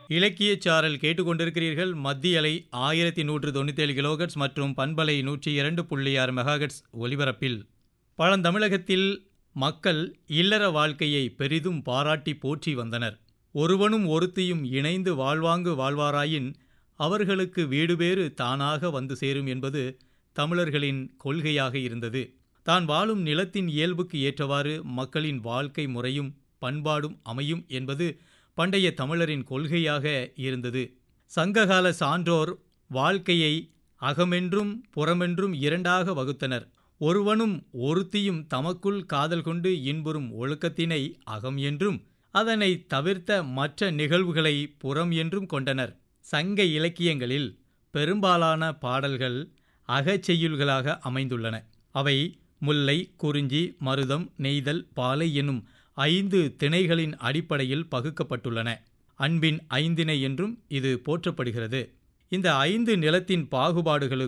இலக்கியச் சாரல் கேட்டுக்கொண்டிருக்கிறீர்கள் மத்திய அலை ஆயிரத்தி நூற்று தொண்ணூத்தேழு கிலோகட்ஸ் மற்றும் பண்பலை நூற்றி இரண்டு புள்ளி ஆறு மெகாகட்ஸ் ஒலிபரப்பில் பழந்தமிழகத்தில் மக்கள் இல்லற வாழ்க்கையை பெரிதும் பாராட்டி போற்றி வந்தனர் ஒருவனும் ஒருத்தியும் இணைந்து வாழ்வாங்கு வாழ்வாராயின் அவர்களுக்கு வீடுபேறு தானாக வந்து சேரும் என்பது தமிழர்களின் கொள்கையாக இருந்தது தான் வாழும் நிலத்தின் இயல்புக்கு ஏற்றவாறு மக்களின் வாழ்க்கை முறையும் பண்பாடும் அமையும் என்பது பண்டைய தமிழரின் கொள்கையாக இருந்தது சங்ககால சான்றோர் வாழ்க்கையை அகமென்றும் புறமென்றும் இரண்டாக வகுத்தனர் ஒருவனும் ஒருத்தியும் தமக்குள் காதல் கொண்டு இன்புறும் ஒழுக்கத்தினை அகம் என்றும் அதனை தவிர்த்த மற்ற நிகழ்வுகளை புறம் என்றும் கொண்டனர் சங்க இலக்கியங்களில் பெரும்பாலான பாடல்கள் அகச்செய்யுள்களாக அமைந்துள்ளன அவை முல்லை குறிஞ்சி மருதம் நெய்தல் பாலை என்னும் ஐந்து திணைகளின் அடிப்படையில் பகுக்கப்பட்டுள்ளன அன்பின் ஐந்திணை என்றும் இது போற்றப்படுகிறது இந்த ஐந்து நிலத்தின் பாகுபாடுகளுக்கு